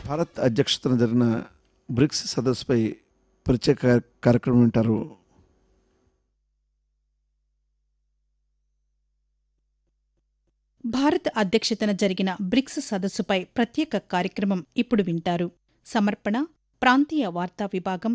భారత్ అధ్యక్షతన జరిగిన బ్రిక్స్ సదస్సుపై ప్రత్యేక కా- కార్యక్రమం వింటారు భారత్ అధ్యక్షతన జరిగిన బ్రిక్స్ సదస్సుపై ప్రత్యేక కార్యక్రమం ఇప్పుడు వింటారు సమర్పణ ప్రాంతీయ వార్తా విభాగం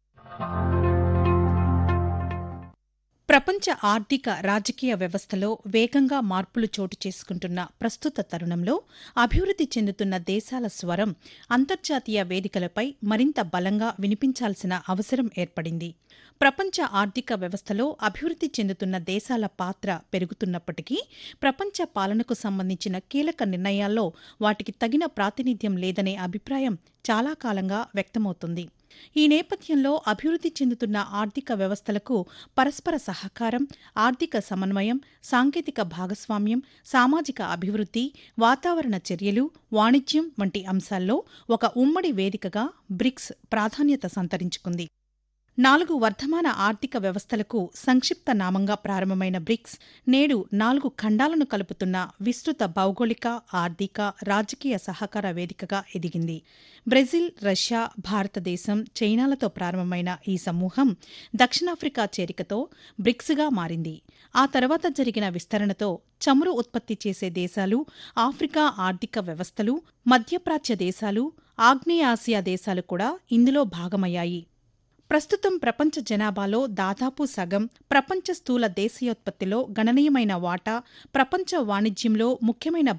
ప్రపంచ ఆర్థిక రాజకీయ వ్యవస్థలో వేగంగా మార్పులు చోటు చేసుకుంటున్న ప్రస్తుత తరుణంలో అభివృద్ధి చెందుతున్న దేశాల స్వరం అంతర్జాతీయ వేదికలపై మరింత బలంగా వినిపించాల్సిన అవసరం ఏర్పడింది ప్రపంచ ఆర్థిక వ్యవస్థలో అభివృద్ధి చెందుతున్న దేశాల పాత్ర పెరుగుతున్నప్పటికీ ప్రపంచ పాలనకు సంబంధించిన కీలక నిర్ణయాల్లో వాటికి తగిన ప్రాతినిధ్యం లేదనే అభిప్రాయం చాలా కాలంగా వ్యక్తమవుతుంది ఈ నేపథ్యంలో అభివృద్ధి చెందుతున్న ఆర్థిక వ్యవస్థలకు పరస్పర సహకారం ఆర్థిక సమన్వయం సాంకేతిక భాగస్వామ్యం సామాజిక అభివృద్ధి వాతావరణ చర్యలు వాణిజ్యం వంటి అంశాల్లో ఒక ఉమ్మడి వేదికగా బ్రిక్స్ ప్రాధాన్యత సంతరించుకుంది నాలుగు వర్ధమాన ఆర్థిక వ్యవస్థలకు సంక్షిప్త నామంగా ప్రారంభమైన బ్రిక్స్ నేడు నాలుగు ఖండాలను కలుపుతున్న విస్తృత భౌగోళిక ఆర్థిక రాజకీయ సహకార వేదికగా ఎదిగింది బ్రెజిల్ రష్యా భారతదేశం చైనాలతో ప్రారంభమైన ఈ సమూహం దక్షిణాఫ్రికా చేరికతో బ్రిక్స్గా మారింది ఆ తర్వాత జరిగిన విస్తరణతో చమురు ఉత్పత్తి చేసే దేశాలు ఆఫ్రికా ఆర్థిక వ్యవస్థలు మధ్యప్రాచ్య దేశాలు ఆగ్నేయాసియా దేశాలు కూడా ఇందులో భాగమయ్యాయి ప్రస్తుతం ప్రపంచ జనాభాలో దాదాపు సగం ప్రపంచ స్థూల దేశీయోత్పత్తిలో గణనీయమైన వాటా ప్రపంచ వాణిజ్యంలో ముఖ్యమైన